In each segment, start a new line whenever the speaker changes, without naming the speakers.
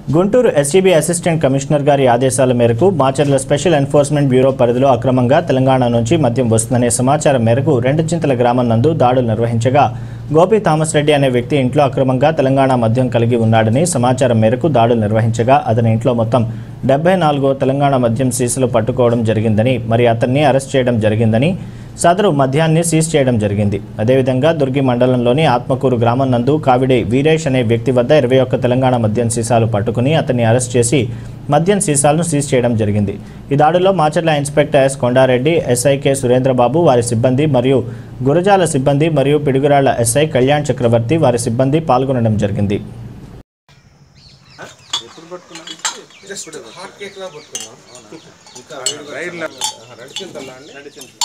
Guntur STB assistant commissioner గారి ఆదేశాల మేరకు మాచర్ల స్పెషల్ ఎన్ఫోర్స్మెంట్ బ్యూరో పరిధిలో అక్రమంగా తెలంగాణ నుంచి మద్యం వస్తుందనే సమాచారం మేరకు రెండుచింతల గ్రామం నందు దాడులు నిర్వహించగా గోపి థామస్ రెడ్డి అనే వ్యక్తి ఇంట్లో అక్రమంగా తెలంగాణ మద్యం కలిగి ఉన్నాడని సమాచారం మేరకు దాడులు నిర్వహించగా అతని ఇంట్లో మొత్తం డెబ్బై నాలుగో తెలంగాణ మద్యం సీసులు పట్టుకోవడం జరిగిందని మరి అతన్ని అరెస్ట్ చేయడం జరిగిందని సదరు మద్యాన్ని సీజ్ చేయడం జరిగింది అదేవిధంగా దుర్గి మండలంలోని ఆత్మకూరు గ్రామం నందు కావిడి వీరేష్ అనే వ్యక్తి వద్ద ఇరవై ఒక్క తెలంగాణ మద్యం సీసాలు పట్టుకుని అతన్ని అరెస్ట్ చేసి మద్యం సీసాలను సీజ్ చేయడం జరిగింది ఈ దాడిలో Macherla inspector S Kondareddy SI K Surendrababu వారి సిబ్బంది మరియు గురజాల సిబ్బంది మరియు పిడుగురాళ్ల ఎస్ఐ కళ్యాణ్ చక్రవర్తి వారి సిబ్బంది పాల్గొనడం జరిగింది
జస్ట్ హాట్ కేక్ లా పట్టుకున్నాం ఇంకా రైడ్ నడిచింతల్లా అండి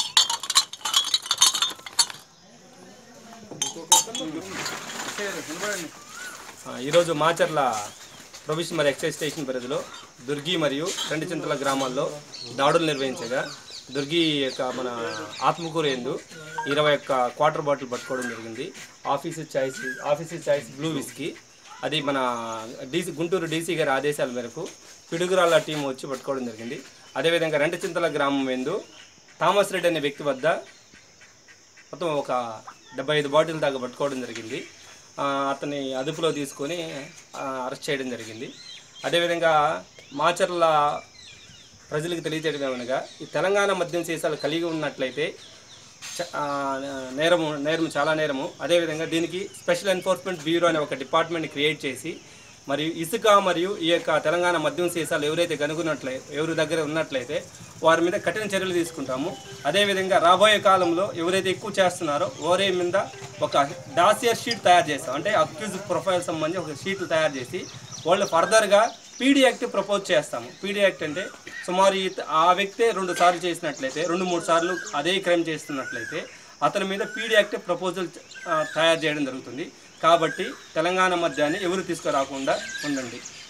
ఆ, ఈరోజు మాచర్ల ప్రొవిషన్ మరి ఎక్సైజ్ స్టేషన్ పరిధిలో దుర్గి మరియు రెండు చింతల గ్రామాల్లో దాడులు నిర్వహించగా దుర్గి యొక్క మన ఆత్మకూరు ఎందు ఇరవై ఒక్క క్వార్టర్ బాటిల్ పట్టుకోవడం జరిగింది office choice office choice blue whisky అది మన డీసీ గుంటూరు డీసీ గారి ఆదేశాల మేరకు పిడుగురాళ్ళ టీం వచ్చి పట్టుకోవడం జరిగింది అదేవిధంగా రెండు చింతల గ్రామం ఎందు థామస్ రెడ్డి అనే వ్యక్తి వద్ద మొత్తం ఒక డెబ్బై ఐదు బాటిల్ దాకా పట్టుకోవడం జరిగింది ఆ, అతన్ని అదుపులో తీసుకొని ఆ, అరెస్ట్ చేయడం జరిగింది అదేవిధంగా మాచర్ల ప్రజలకు తెలియజేయడం ఏమనగా ఈ తెలంగాణ మద్యం సీసాలు కలిగి ఉన్నట్లయితే చ- ఆ, నేరము నేరము చాలా నేరము అదేవిధంగా దీనికి స్పెషల్ ఎన్ఫోర్స్మెంట్ బ్యూరో అనే ఒక డిపార్ట్మెంట్ క్రియేట్ చేసి మరియు ఇసుక మరియు ఈ యొక్క తెలంగాణ మద్యం సీసాలు ఎవరైతే కనుగొన్నట్లయి ఎవరి దగ్గర ఉన్నట్లయితే వారి మీద కఠిన చర్యలు తీసుకుంటాము అదేవిధంగా రాబోయే కాలంలో ఎవరైతే ఎక్కువ చేస్తున్నారో వారి మీద ఒక డాసియర్ షీట్ తయారు చేస్తాం అంటే అక్యూజ్ ప్రొఫైల్ సంబంధించి ఒక షీట్లు తయారు చేసి వాళ్ళు ఫర్దర్గా పీడీ యాక్ట్ ప్రపోజ్ చేస్తాము పీడీ యాక్ట్ అంటే సుమారు ఈ- ఆ వ్యక్తే రెండు సార్లు చేసినట్లయితే రెండు మూడు సార్లు అదే క్రైమ్ చేస్తున్నట్లయితే అతని మీద పీడీ యాక్ట్ ప్రపోజల్ ఆ, తయారు చేయడం జరుగుతుంది కాబట్టి తెలంగాణ మద్యాన్ని ఎవరు తీసుకురాకుండా ఉండండి